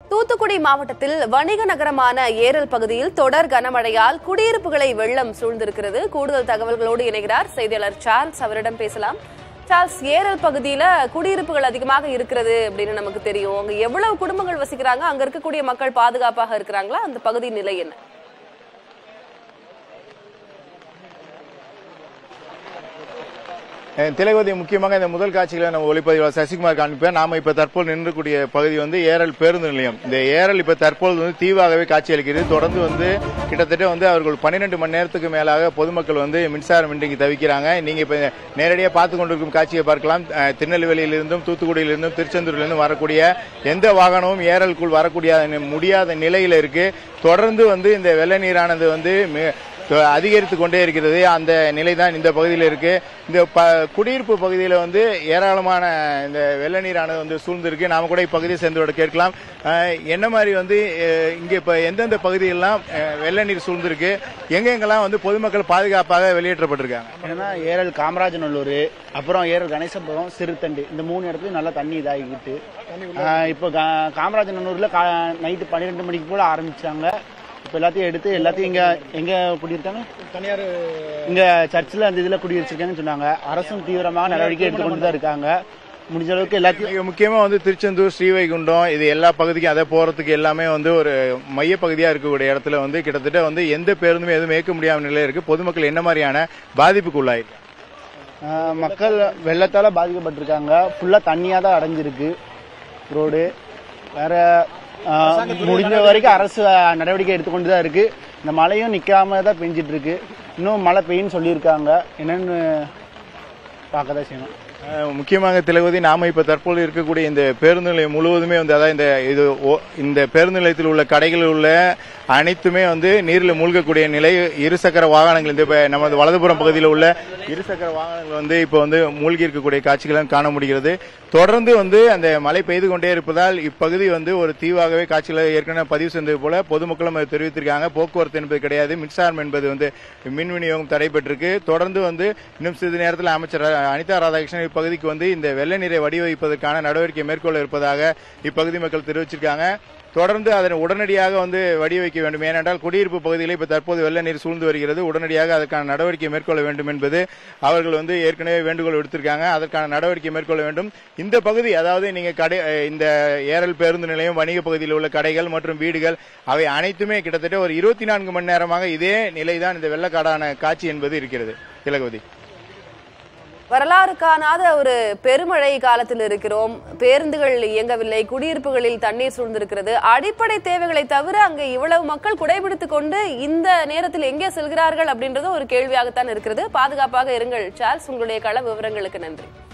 தூத்துக்குடி மாவட்டத்தில் வணிக நகரமான ஏரல் பகுதியில் தொடர் கனமழையால் குடியிருப்புகளை வெள்ளம் சூழ்ந்திருக்கிறது கூடுதல் தகவல்களோடு இணைகிறார் செய்தியாளர் சார்ல்ஸ் அவரிடம் பேசலாம் சார்ல்ஸ் ஏரல் பகுதியில குடியிருப்புகள் அதிகமாக இருக்கிறது அப்படின்னு நமக்கு தெரியும் அங்க எவ்வளவு குடும்பங்கள் வசிக்கிறாங்க அங்க இருக்கக்கூடிய மக்கள் பாதுகாப்பாக இருக்கிறாங்களா அந்த பகுதியின் நிலை என்ன அஹ் திலகவதி முக்கியமாக இந்த முதல் காட்சிகளை நம்ம ஒளிப்பதிவாளர் சசிகுமார் காண்பிப்பேன் நாம இப்ப தற்போது நின்றக்கூடிய பகுதி வந்து ஏரல் பேருந்து நிலையம் இந்த ஏரல் இப்ப தற்போது வந்து தீவாகவே காட்சியளிக்கிறது தொடர்ந்து வந்து கிட்டத்தட்ட வந்து அவர்கள் பன்னிரெண்டு மணி நேரத்துக்கு மேலாக பொதுமக்கள் வந்து மின்சாரம் இன்றைக்கு தவிக்கிறாங்க நீங்க இப்ப நேரடியாக பார்த்து கொண்டிருக்கும் காட்சியை பார்க்கலாம் அஹ் திருநெல்வேலியிலிருந்தும் தூத்துக்குடியிலிருந்தும் திருச்செந்தூரிலிருந்தும் வரக்கூடிய எந்த வாகனமும் ஏரலுக்குள் வரக்கூடிய முடியாத நிலையில இருக்கு தொடர்ந்து வந்து இந்த வெள்ள நீரானது வந்து மி- அதிகரித்து கொண்டே இருக்கிறது அந்த நிலை தான் இந்த பகுதியில் இருக்கு இந்த ப குடியிருப்பு பகுதியில் வந்து ஏராளமான இந்த வெள்ள நீரானது வந்து சூழ்ந்திருக்கு நாம கூட இப்பகுதியை சேர்ந்தோட கேட்கலாம் அஹ், என்ன மாதிரி வந்து அஹ், இங்க இப்ப எந்தெந்த பகுதியெல்லாம் அஹ், வெள்ள நீர் சூழ்ந்திருக்கு எங்கெங்கெல்லாம் வந்து பொதுமக்கள் பாதுகாப்பாக வெளியேற்றப்பட்டிருக்காங்க என்னன்னா ஏரல் காமராஜநல்லூர் அப்புறம் ஏரல் கணேசபுரம் சிறுத்தண்டு இந்த மூணு இடத்துலயும் நல்லா தண்ணி இதாகிட்டு ஆஹ் இப்போ கா- காமராஜநல்லூர்ல கா நைட்டு பன்னிரெண்டு மணிக்கு போல ஆரம்பிச்சாங்க இப்போ எல்லாத்தையும் எடுத்து எல்லாத்தையும் இங்க எங்க குடியிருக்காங்க தனியார் இங்க சர்ச்சில் அந்த இதுல குடியிருச்சிருக்காங்கன்னு சொன்னாங்க அரசும் தீவிரமாக நடவடிக்கை எடுத்துக்கொண்டு தான் இருக்காங்க முடிஞ்ச அளவுக்கு எல்லாத்தையும் மிக முக்கியமா வந்து திருச்செந்தூர் ஸ்ரீவைகுண்டம் இது எல்லா பகுதிக்கும் அதை போறதுக்கு எல்லாமே வந்து ஒரு மையப்பகுதியா இருக்கக்கூடிய இடத்துல வந்து கிட்டத்தட்ட வந்து எந்த பேருந்துமே எதுவும் இயக்க முடியாத நிலையில இருக்கு பொதுமக்கள் என்ன மாதிரியான பாதிப்புக்கு உள்ளாயிருக்கு ஆஹ் மக்கள் வெள்ளத்தால பாதிக்கப்பட்டிருக்காங்க ஃபுல்லா தண்ணியா தான் அடைஞ்சிருக்கு ரோடு வேற ஆஹ் முடிஞ்ச வரைக்கும் அரசு ஆஹ், நடவடிக்கை எடுத்துக்கொண்டு தான் இருக்கு இந்த மழையும் நிக்காம தான் பெஞ்சிட்டு இருக்கு இன்னும் மழை பெய்யுன்னு சொல்லியிருக்காங்க என்னன்னு பார்க்க தான் செய்யணும் அஹ் முக்கியமாக திலகவதி நாம இப்ப தற்போது இருக்கக்கூடிய இந்த பேருந்து நிலையம் முழுவதுமே வந்து அதாவது இந்த இது ஓ- இந்த பேருந்து நிலையத்தில் உள்ள கடைகளில் உள்ள அனைத்துமே வந்து நீரில் மூழ்கக்கூடிய நிலை இருசக்கர வாகனங்கள் இந்த இப்ப நமது வலதுபுறம் பகுதியில் உள்ள இருசக்கர வாகனங்கள் வந்து இப்போ வந்து மூழ்கி இருக்கக்கூடிய காட்சிகளும் காண முடிகிறது தொடர்ந்து வந்து அந்த மழை பெய்து கொண்டே இருப்பதால் இப்பகுதி வந்து ஒரு தீவாகவே காட்சிகளை ஏற்கனவே பதிவு செய்தது போல பொதுமக்களும் அதை தெரிவித்திருக்காங்க போக்குவரத்து என்பது கிடையாது மின்சாரம் என்பது வந்து மின் விநியோகம் தடைபட்டிருக்கு தொடர்ந்து வந்து இன்னும் சிறிது நேரத்தில் அமைச்சர் அனிதா ராதாகிருஷ்ணன் இப்பகுதிக்கு வந்து இந்த வெள்ள நீரை வடிவமைப்பதற்கான நடவடிக்கை மேற்கொள்ள இருப்பதாக இப்பகுதி மக்கள் தெரிவிச்சிருக்காங்க தொடர்ந்து அதனை உடனடியாக வந்து வடிவமைக்க வேண்டும் ஏனென்றால் குடியிருப்பு பகுதியில் இப்ப தற்போது வெள்ள நீர் சூழ்ந்து வருகிறது உடனடியாக அதற்கான நடவடிக்கை மேற்கொள்ள வேண்டும் என்பது அவர்கள் வந்து ஏற்கனவே வேண்டுகோள் விடுத்திருக்காங்க அதற்கான நடவடிக்கை மேற்கொள்ள வேண்டும் இந்த பகுதி அதாவது நீங்க கடை அஹ் இந்த ஏரல் பேருந்து நிலையம் வணிக பகுதியில் உள்ள கடைகள் மற்றும் வீடுகள் அவை அனைத்துமே கிட்டத்தட்ட ஒரு இருபத்தி நான்கு மணி நேரமாக இதே நிலைதான் இந்த வெள்ளக்காடான காட்சி என்பது இருக்கிறது திலகவதி வரலாறு காணாத ஒரு பெருமழை காலத்தில் இருக்கிறோம் பேருந்துகள் இயங்கவில்லை குடியிருப்புகளில் தண்ணீர் சூழ்ந்திருக்கிறது அடிப்படை தேவைகளை தவிர அங்க இவ்வளவு மக்கள் குடைபிடித்துக் கொண்டு இந்த நேரத்தில் எங்கே செல்கிறார்கள் அப்படின்றது ஒரு கேள்வியாகத்தான் இருக்கிறது பாதுகாப்பாக இருங்கள் சார்ல்ஸ் உங்களுடைய கள விவரங்களுக்கு நன்றி